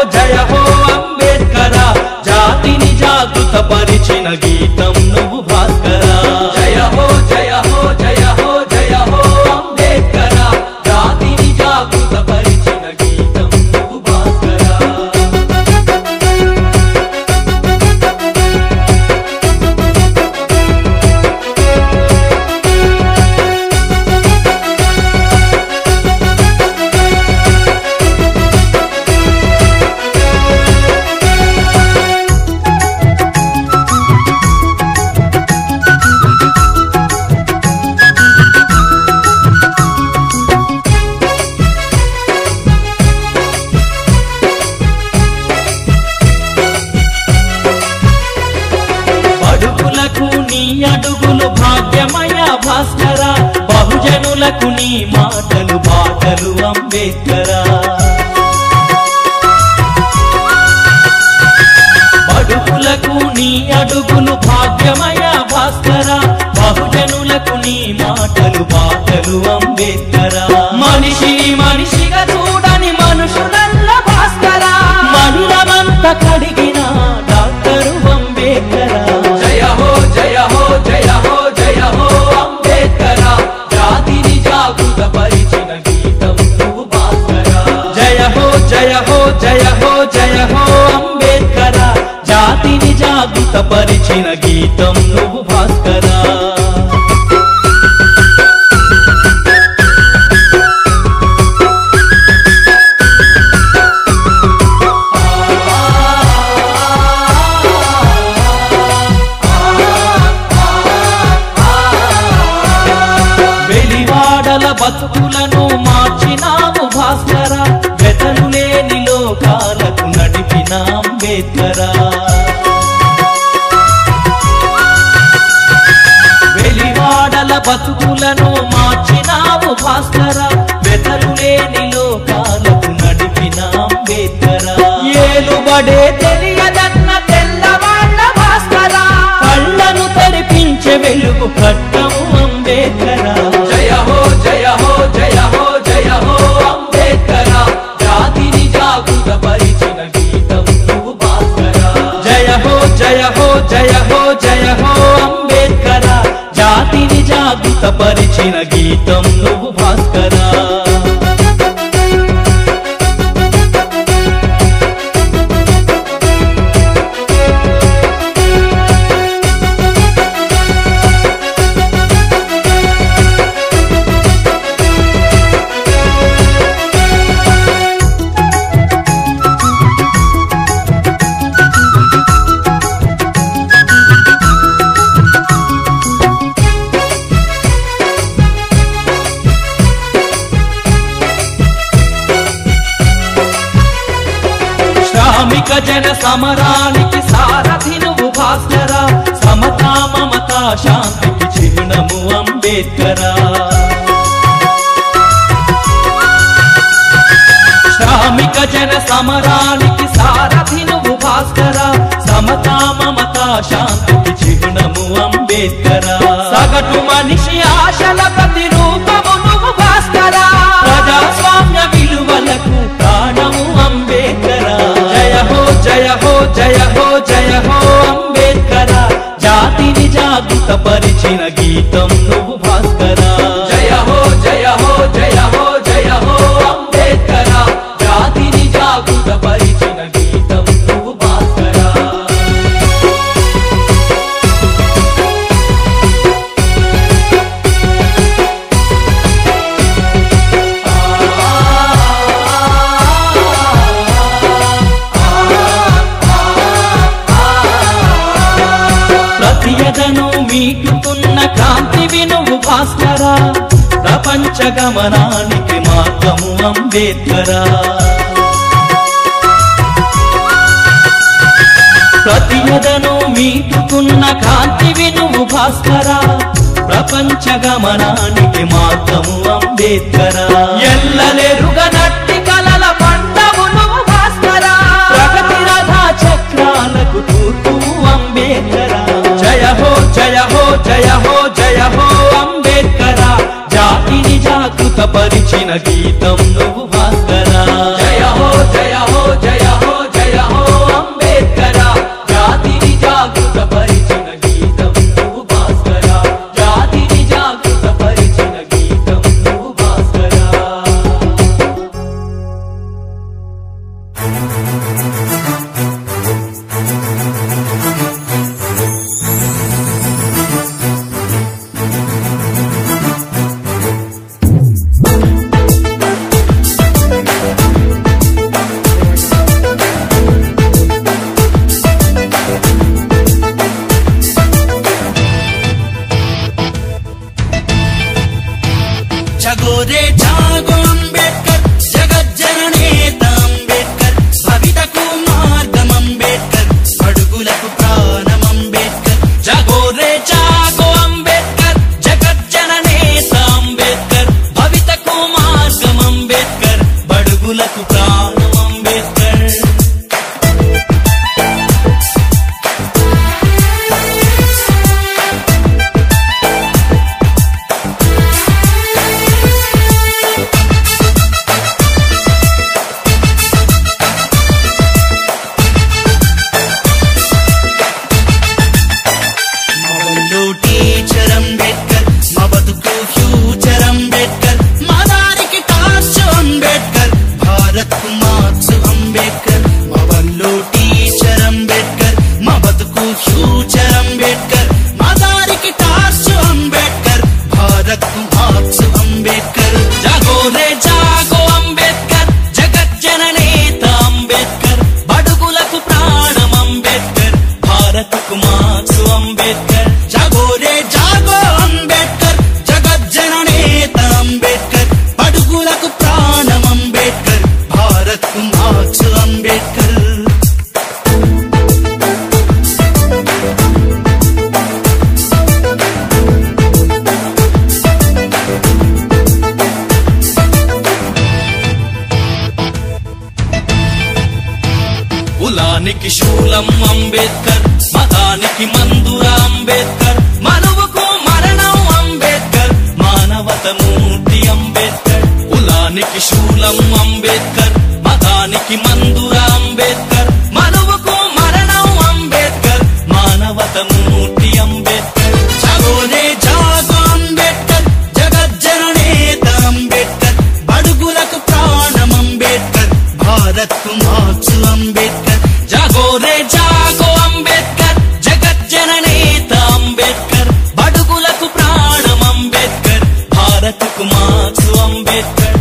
జయ హో అంబేద్కర జాతిని జాగృత పరిచిన గీతం నువ్వు భాస్కర జయ హో జయ హో జయ హో జయ హో అంబేద్కర జాతిని జాగృత పరిచిన గీతం నువ్వు భాస్కర అడుగులకు నీ అడుగులు భాగ్యమయ భాస్కర బహుజనులకు నీ మాటలు బాటలు అంబేద్కర అడుగులకు నీ అడుగులు భాగ్యమయ భాస్కర బహుజనులకు నీ మాటలు బాటలు అంబేద్కర మనిషి మనిషిగా చూడని మనుషులల్ల భాస్కర మహిళమంత కడిగిన డాక్టరు అంబేద్కర జయ హో జయ హో జయ హో జయ హో అంబేద్కర జాతిని జాగృత పరిచిన గీతం నువ్వు భాస్కర జయ హో జయ హో జయ హో జయ హో అంబేద్కర జాతిని జాగృత పరిచిన గీతం నువ్వు భాస్కర వెలివాడల బతుకులను మార్చినావు భాస్కర వెతలు లేని లోకాలకు నడిపిన అంబేద్కర వెలివాడల బతుకులను మార్చినావు భాస్కర వెతలు లేని లోకాలకు నడిపిన అంబేద్కర ఏలుబడే తెలియదన్న తెల్లవాళ్ళ భాస్కర కళ్ళను తెరిపించే వెలుగు కట్టము అంబేద్కర జయ హో జయ హో జయ హో జయ హో అంబేద్కర జాతిని జాగృత పరిచిన గీతం నువ్వు భాస్కర జయ హో జయ హో జయ హో జయ హో అంబేద్కర జాతిని జాగృత పరిచిన గీతం నువ్వు భాస్కర శ్రామిక జన సమరానికి సారథి నువ్వు భాస్కర సమతా మమత శాంతికి చిహ్నము అంబేద్కర శ్రామిక జన సమరానికి సారథి నువ్వు భాస్కర సమతా మమత శాంతికి చిహ్నము అంబేద్కర సగటు మనిషి ఆశల ప్రతిరూపము నువ్వు భాస్కర ప్రజాస్వామ్య విలువలకు ప్రాణము అంబేద్కర జయ హో జయ హో జయ హో జయ హో అంబేద్కర జాతిని జాగృత పరిచిన గీతం నువ్వు భాస్కర జయ హో జయ హో జయ హో జయ హో అంబేద్కర జాతిని జాగృత పరిచిన గీతం నువ్వు భాస్కర ప్రతియదను మీటుతున్న కాంతివి నువ్వు భాస్కర ప్రపంచ గమనానికి మార్గము అంబేద్కర ప్రతియదను మీటుతున్న కాంతివి నువ్వు భాస్కర ప్రపంచ గమనానికి మార్గము అంబేద్కర ఎల్లలెరుగనట్టి కలల పంటము నువ్వు భాస్కర ప్రగతి రథ చక్రాలకు తూర్పు అంబేద్కర జయ హో జయ హో జయ హో జయ హో అంబేద్కర జాతిని జాగృత పరిచిన గీతం నువ్వు భాస్కర జయ హో జయ హో జయ హో జగోరే జాగో అంబేద్కర్ జగజ్జననేత అంబేద్కర్ భవితకు మార్గం అంబేద్కర్ అడుగులకు ప్రాణం అంబేద్కర్ జగోరే జాగో అంబేద్కర్ జగజ్జననేత అంబేద్కర్ భవితకు మార్గం అంబేద్కర్ బడుగులకు ప్రాణం అంబేద్కర్ మా ఊళ్ళో టీచర్ అంబేద్కర్ మా బతుకు ఫ్యూచర్ అంబేద్కర్ మా దారికి టార్చ్ అంబేద్కర్ భారత్ కు మార్క్స్ అంబేద్కర్ మా ఊళ్ళో టీచర్ అంబేద్కర్ మా బతుకు ఫ్యూచర్ అంబేద్కర్ మా దారికి టార్చ్ అంబేద్కర్ భారత్ కు మార్క్స్ అంబేద్కర్ జగోరే జాగో అంబేద్కర్ జగజ్జననేత అంబేద్కర్ బడుగులకు ప్రాణం అంబేద్కర్ భారత్కు మార్క్సు అంబేద్కర్ జాగోరే జాగో అంబేద్కర్ జగజ్జననేత అంబేద్కర్ పడుగులకు ప్రాణం అంబేద్కర్ భారత్ కు మార్క్స్ అంబేద్కర్ కులానికి శూలం అంబేద్కర్ మతానికి మందుర అంబేద్కర్ మనువుకు మరణం అంబేద్కర్ మానవత మూర్తి అంబేద్కర్ కులానికి శూలం అంబేద్కర్ మతానికి మందుర అంబేద్కర్ మనువుకు మరణం అంబేద్కర్ మానవత మూర్తి అంబేద్కర్ జాగోరే జాగో అంబేద్కర్ జగజ్జననేత అంబేద్కర్ బడుగులకు ప్రాణం అంబేద్కర్ భారత్ కు మార్క్స్ అంబేద్కర్ జాగోరే జాగో అంబేద్కర్ జగజ్జననేత అంబేద్కర్ బడుగులకు ప్రాణం అంబేద్కర్ భారత్కు మార్క్సు అంబేద్కర్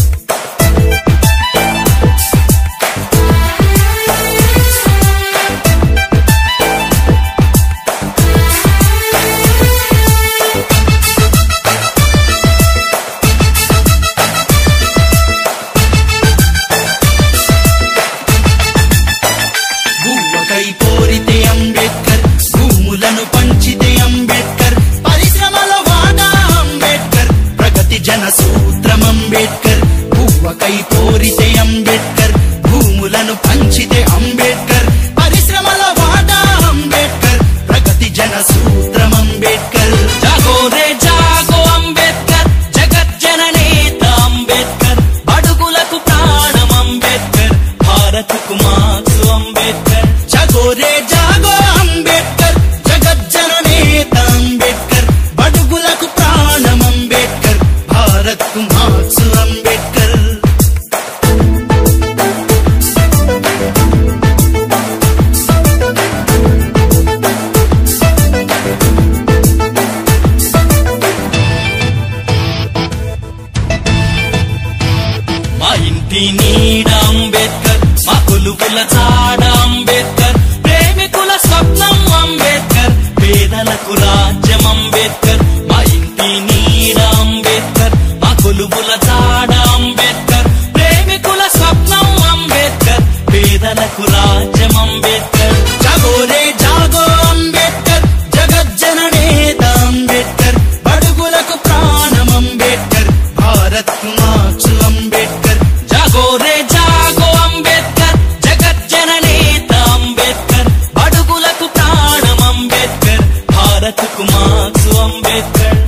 భూమకై కోరితే అంబేద్కర్ భూములను పంచితే అంబేద్కర్ పరిశ్రమల వాడా అంబేద్కర్ ప్రగతి జన సూత్రం అంబేద్కర్ భూమకై కోరితే అంబేద్కర్ భూములను పంచితే అంబేద్కర్ పరిశ్రమల వాడా అంబేద్కర్ ప్రగతి జన సూత్రం అంబేద్కర్ జాగోరే జాగో అంబేద్కర్ జగజ్జననేత అంబేద్కర్ బడుగులకు ప్రాణం అంబేద్కర్ భారత్కు మార్క్సు అంబేద్కర్ జగోరే జాగో అంబేద్కర్ జగజ్జననేత అంబేద్కర్ బడుగులకు ప్రాణం అంబేద్కర్ భారత్ కు మార్క్స్ అంబేద్కర్ మా ఇంటి నీడ అంబేద్కర్ మా కొలువుల చాడ అంబేద్కర్ ప్రేమికుల స్వప్నం అంబేద్కర్ పేదలకు రాజ్యం అంబేద్కర్ మా ఇంటి నీడ అంబేద్కర్ మా కొలువుల చాడ అంబేద్కర్ ప్రేమికుల స్వప్నం అంబేద్కర్ పేదలకు రాజ్యం అంబేద్కర్ జగోరే జాగో అంబేద్కర్ జగజ్జననేత అంబేద్కర్ బడుగులకు ప్రాణం అంబేద్కర్ భారత్ కు మార్క్స్ అంబేద్కర్ జాగోరే జాగో అంబేద్కర్ జగజ్జననేత అంబేద్కర్ బడుగులకు ప్రాణం అంబేద్కర్ భారత్కు మార్క్సు అంబేద్కర్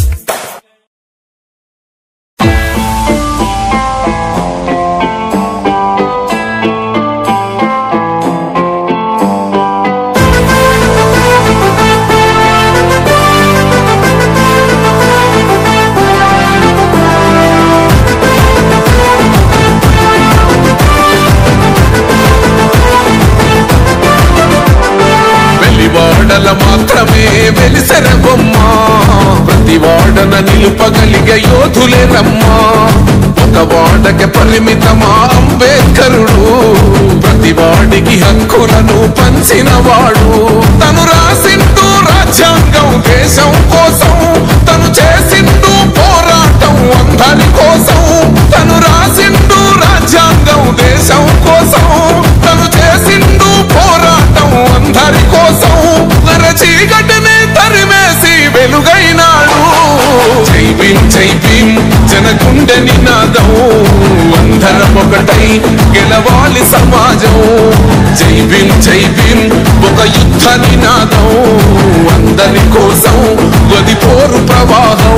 వెలివాడల మాత్రమే వెలిసెర బొమ్మ ప్రతి వాడన నిలుపగలిగే యోధులే రమ్మా ఒక వాడకి పరిమితమా అంబేద్కరుడు ప్రతి వాడికి హక్కులను పంచిన వాడు తను రాసిండు రాజ్యాంగం దేశం కోసం తను చేసిండు పోరాటం వంద అందరి కోసం తను రాసిండు రాజ్యాంగం దేశం కోసం తను చేసిండు పోరాటం అందరి కోసం చీకటిని తరిమేసి వెలుగైనాడు జై భీం జై భీం జనగుండె నినాదం అందరం ఒకటై గెలవాలి సమాజం జై భీం జై భీం ఒక యుద్ధ నినాదం అందరి కోసం గది పోరు ప్రవాహం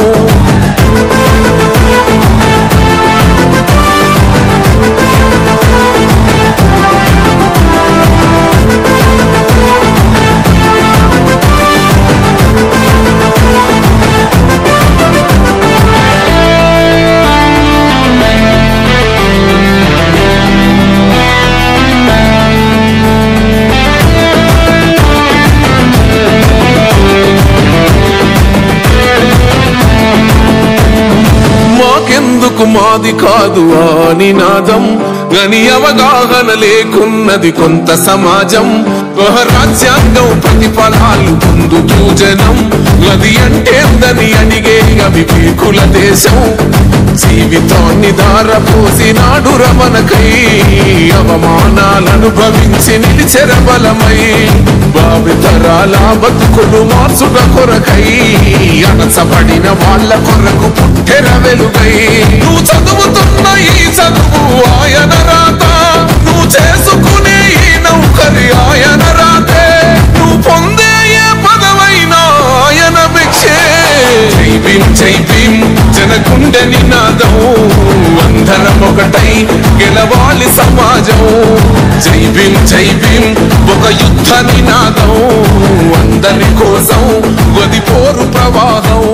మాకెందుకు మాది కాదు ఆ నినాదం గని అవగాహన లేకున్నది కొంత సమాజం ఒక రాజ్యాంగం ప్రతిఫలాలు పొందుతూ జనం అది అంటేందని అడిగే అవివేకుల దేశం జీవితాన్ని ధారపోసినాడు రమణకై అవమానాలను భవించి నిలిచెర బలమై భావితరాల బతుకులు మార్చుట కొరకై అణచబడిన వాళ్ళ కొరకు పుట్టెర వెలుగై నువ్వు చదువుతున్న ఈ చదువు ఆయన రాత నువ్వు చేసుకునే ఈ నౌకరి ఆయన రాతే నువ్వు పొందే ఏ పదవైనా ఆయన భిక్షే జై భీం జై భీం జనకుండె నినాదం అందరం ఒకటై గెలవాలి సమాజం జై భీం జై భీం ఒక యుద్ధ నినాదం అందరి కోసం గది పోరు ప్రవాహం